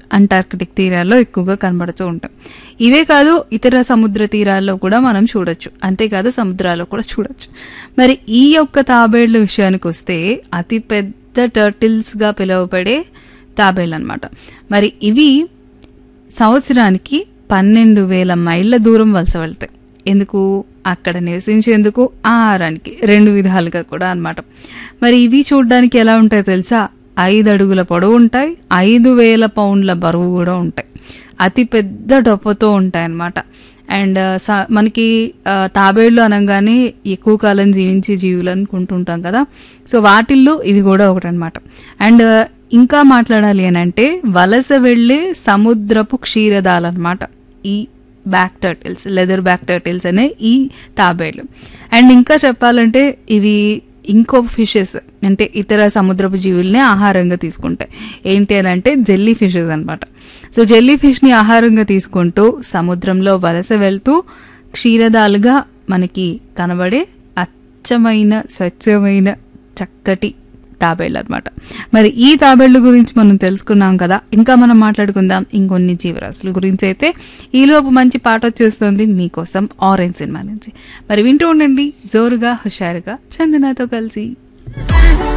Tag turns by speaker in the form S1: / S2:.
S1: Antarctic తీరాల్లో ఎక్కువగా కనబడుతూ ఉంటాయి ఇవే కాదు ఇతర సముద్ర తీరాల్లో కూడా మనం చూడొచ్చు అంతేకాదు సముద్రాల్లో కూడా చూడొచ్చు మరి ఈ యొక్క తాబేళ్ల విషయానికి వస్తే అతి పెద్ద టర్టిల్స్గా పిలువబడే తాబేళ్ళు అనమాట మరి ఇవి సంవత్సరానికి పన్నెండు వేల మైళ్ళ దూరం వలస వెళ్తాయి ఎందుకు అక్కడ నివసించేందుకు ఆహారానికి రెండు విధాలుగా కూడా అన్నమాట మరి ఇవి చూడడానికి ఎలా ఉంటాయో తెలుసా ఐదు అడుగుల పొడవు ఉంటాయి ఐదు వేల పౌండ్ల బరువు కూడా ఉంటాయి అతి పెద్ద డొప్పతో ఉంటాయి అన్నమాట అండ్ స- మనకి ఆ, తాబేళ్లు అనగానే ఎక్కువ కాలం జీవించే జీవులు అనుకుంటుంటాం కదా సో వాటిల్లో ఇవి కూడా ఒకటి అనమాట అండ్ ఇంకా మాట్లాడాలి అని అంటే వలస వెళ్ళే సముద్రపు క్షీరదాలు అనమాట ఈ back turtles leatherback turtles అనే ఈ తాబేళ్లు అండ్ ఇంకా చెప్పాలంటే ఇవి ఇంకో ఫిషెస్ అంటే ఇతర సముద్రపు జీవుల్ని ఆహారంగా తీసుకుంటాయి ఏంటి అని అంటే జెల్లీ ఫిషెస్ అనమాట సో జెల్లీ ఫిష్ని ఆహారంగా తీసుకుంటూ సముద్రంలో వలస వెళ్తూ క్షీరదాలుగా మనకి కనబడే అచ్చమైన స్వచ్ఛమైన చక్కటి తాబేళ్ళు అనమాట మరి ఈ తాబేళ్ళ గురించి మనం తెలుసుకున్నాం కదా ఇంకా మనం మాట్లాడుకుందాం ఇంకొన్ని జీవరాశుల గురించి అయితే ఈలోపు మంచి పాట వచ్చేస్తుంది మీకోసం ఆరెంజ్ సినిమా నుంచి మరి వింటూ ఉండండి జోరుగా హుషారుగా చందనతో కలిసి